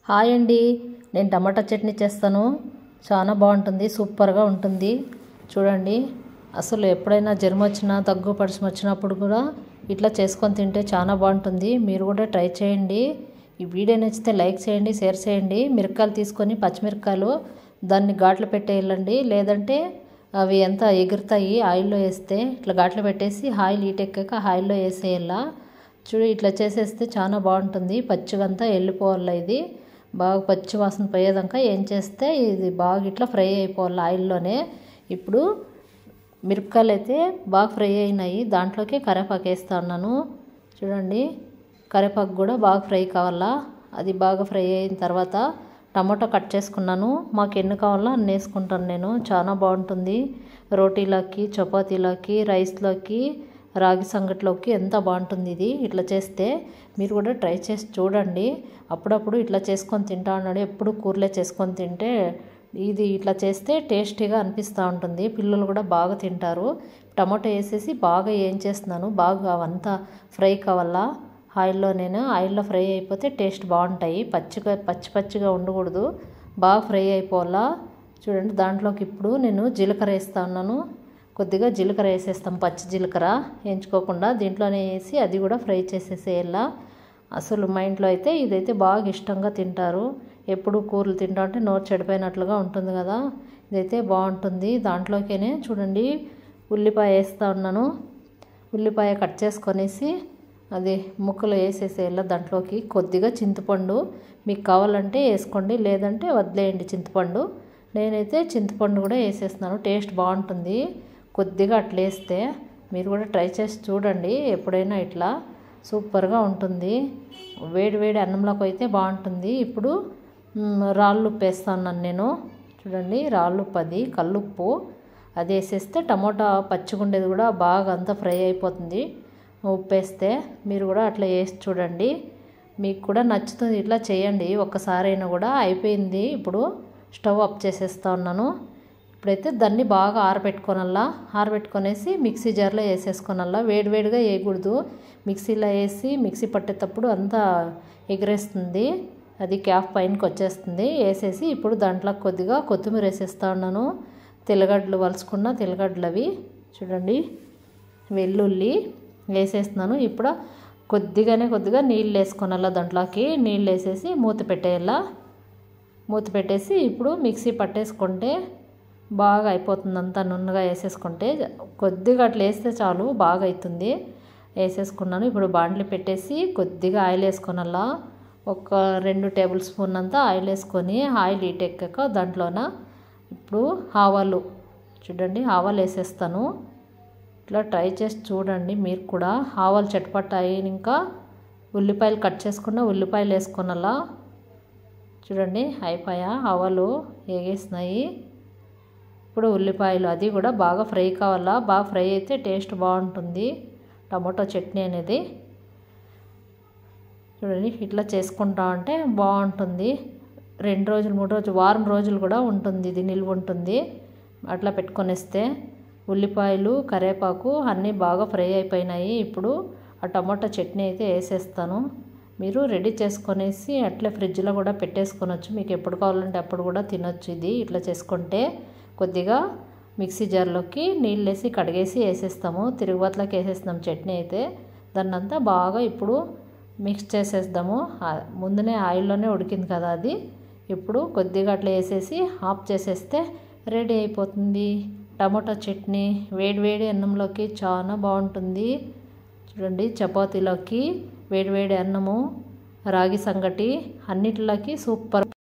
hi అండి నేను టమాటా చట్నీ చేస్తాను చాలా బాగుంటుంది సూపర్గా ఉంటుంది చూడండి అసలు ఎప్పుడైనా జ్వరం వచ్చినా దగ్గు పడిసం వచ్చినప్పుడు కూడా ఇట్లా చేసుకొని తింటే చాలా బాగుంటుంది మీరు కూడా ట్రై చేయండి ఈ వీడియో నచ్చితే లైక్ చేయండి షేర్ చేయండి మిరపకాయలు తీసుకొని పచ్చిమిరపకాయలు దాన్ని ఘాట్లు పెట్టేయాలండి లేదంటే అవి ఎంత ఎగురుతాయి ఆయిల్లో వేస్తే ఇట్లా ఘాట్లు పెట్టేసి ఆయిల్ ఈటెక్కాక ఆయిల్లో వేసేయాల చూడు ఇట్లా చేసేస్తే చాలా బాగుంటుంది పచ్చిగంతా వెళ్ళిపోవాలి ఇది బాగా పచ్చి వాసన పోయేదాకా ఏం చేస్తే ఇది బాగా ఇట్లా ఫ్రై అయిపోవాలి ఆయిల్లోనే ఇప్పుడు మిరపకాయలు అయితే బాగా ఫ్రై అయినాయి దాంట్లోకి కరివేపాకు వేస్తా ఉన్నాను చూడండి కరివేపాకు కూడా బాగా ఫ్రై కావాలా అది బాగా ఫ్రై అయిన తర్వాత టమాటో కట్ చేసుకున్నాను మాకు ఎన్ని కావాలో అన్ని వేసుకుంటాను నేను చాలా బాగుంటుంది రోటీలోకి చపాతీలోకి రైస్లోకి రాగి సంగట్లోకి ఎంత బాగుంటుంది ఇది ఇట్లా చేస్తే మీరు కూడా ట్రై చేసి చూడండి అప్పుడప్పుడు ఇట్లా చేసుకొని తింటా ఉన్నాడు ఎప్పుడు కూరలే చేసుకొని తింటే ఇది ఇట్లా చేస్తే టేస్టీగా అనిపిస్తూ ఉంటుంది పిల్లలు కూడా బాగా తింటారు టమాటో వేసేసి బాగా ఏం చేస్తున్నాను బాగా అవంతా ఫ్రై కావాలా ఆయిల్లో నేను ఆయిల్లో ఫ్రై అయిపోతే టేస్ట్ బాగుంటాయి పచ్చిగా పచ్చి పచ్చిగా ఉండకూడదు బాగా ఫ్రై అయిపోవాలా చూడండి దాంట్లోకి ఇప్పుడు నేను జీలకర్ర వేస్తా ఉన్నాను కొద్దిగా జీలకర్ర వేసేస్తాం పచ్చి జీలకర్ర వేయించుకోకుండా దీంట్లోనే వేసి అది కూడా ఫ్రై చేసేసేయాలా అసలు మా ఇంట్లో అయితే ఇదైతే బాగా ఇష్టంగా తింటారు ఎప్పుడు కూరలు తింటా ఉంటే నోరు చెడిపోయినట్లుగా ఉంటుంది కదా ఇదైతే బాగుంటుంది దాంట్లోకేనే చూడండి ఉల్లిపాయ వేస్తూ ఉన్నాను ఉల్లిపాయ కట్ చేసుకొనేసి అది ముక్కలు వేసేసేయాల దాంట్లోకి కొద్దిగా చింతపండు మీకు కావాలంటే వేసుకోండి లేదంటే వదిలేయండి చింతపండు నేనైతే చింతపండు కూడా వేసేస్తున్నాను టేస్ట్ బాగుంటుంది కొద్దిగా అట్లా వేస్తే మీరు కూడా ట్రై చేసి చూడండి ఎప్పుడైనా ఇట్లా సూపర్గా ఉంటుంది వేడి వేడి అన్నంలోకి అయితే బాగుంటుంది ఇప్పుడు రాళ్ళు ఉప్పు వేస్తున్నాను నేను చూడండి రాళ్ళు ఉప్పు అది కల్లుప్పు అది వేసేస్తే టమోటా పచ్చిగుండేది కూడా బాగా అంతా ఫ్రై అయిపోతుంది ఉప్పు వేస్తే మీరు కూడా అట్లా వేసి చూడండి మీకు కూడా నచ్చుతుంది ఇట్లా చేయండి ఒక్కసారైనా కూడా అయిపోయింది ఇప్పుడు స్టవ్ ఆఫ్ చేసేస్తా ఉన్నాను ఇప్పుడైతే దాన్ని బాగా ఆరబెట్టుకోనల్లా ఆరబెట్టుకొనేసి మిక్సీ జార్లో వేసేసుకోనల్లా వేడివేడిగా వేయకూడదు మిక్సీలో వేసి మిక్సీ పట్టేటప్పుడు అంతా ఎగిరేస్తుంది అది క్యాప్ పైనకి వచ్చేస్తుంది వేసేసి ఇప్పుడు దాంట్లో కొద్దిగా కొత్తిమీర వేసేస్తా ఉన్నాను తెల్లగడ్డలు వలుసుకున్న తెల్లగడ్డలు అవి చూడండి వెల్లుల్లి వేసేస్తున్నాను ఇప్పుడు కొద్దిగానే కొద్దిగా నీళ్ళు వేసుకోనాలా దాంట్లోకి నీళ్ళు వేసేసి మూత పెట్టేయాలా మూత పెట్టేసి ఇప్పుడు మిక్సీ పట్టేసుకుంటే బాగా అయిపోతుంది అంతా నున్నగా వేసేసుకుంటే కొద్దిగా అట్లా వేస్తే చాలు బాగా అవుతుంది వేసేసుకున్నాను ఇప్పుడు బాండ్లు పెట్టేసి కొద్దిగా ఆయిల్ వేసుకోనల్లా ఒక రెండు టేబుల్ స్పూన్ అంతా ఆయిల్ వేసుకొని ఆయిల్ హీట్ ఎక్కాక దాంట్లోన ఇప్పుడు ఆవాలు చూడండి ఆవాలు వేసేస్తాను ఇట్లా ట్రై చేసి చూడండి మీరు కూడా ఆవాలు చట్పట్టాయి ఇంకా ఉల్లిపాయలు కట్ చేసుకున్న ఉల్లిపాయలు వేసుకున్నలా చూడండి అయిపోయా ఆవాలు వేగేసినాయి ఇప్పుడు ఉల్లిపాయలు అది కూడా బాగా ఫ్రై కావాలా బాగా ఫ్రై అయితే టేస్ట్ బాగుంటుంది టమాటో చట్నీ అనేది చూడండి ఇట్లా చేసుకుంటా ఉంటే బాగుంటుంది రెండు రోజులు మూడు రోజులు వారం రోజులు కూడా ఉంటుంది ఇది నిల్వ ఉంటుంది అట్లా పెట్టుకొనిస్తే ఉల్లిపాయలు కరివేపాకు అన్నీ బాగా ఫ్రై అయిపోయినాయి ఇప్పుడు ఆ టమాటా చట్నీ అయితే వేసేస్తాను మీరు రెడీ చేసుకొనేసి అట్లే ఫ్రిడ్జ్లో కూడా పెట్టేసుకొనొచ్చు మీకు ఎప్పుడు కావాలంటే అప్పుడు కూడా తినొచ్చు ఇది ఇట్లా చేసుకుంటే కొద్దిగా మిక్సీ జార్లోకి నీళ్ళు వేసి కడిగేసి వేసేస్తాము తిరుగుబాట్లోకి వేసేస్తాం చట్నీ అయితే దాన్ని అంతా బాగా ఇప్పుడు మిక్స్ చేసేద్దాము ముందునే ఆయిల్లోనే ఉడికింది కదా అది ఇప్పుడు కొద్దిగా అట్లా వేసేసి ఆఫ్ చేసేస్తే రెడీ అయిపోతుంది టమాటో చట్నీ వేడి వేడి అన్నంలోకి చాలా బాగుంటుంది చూడండి చపాతీలోకి వేడి వేడి అన్నము రాగి సంగటి అన్నిటిలోకి సూపర్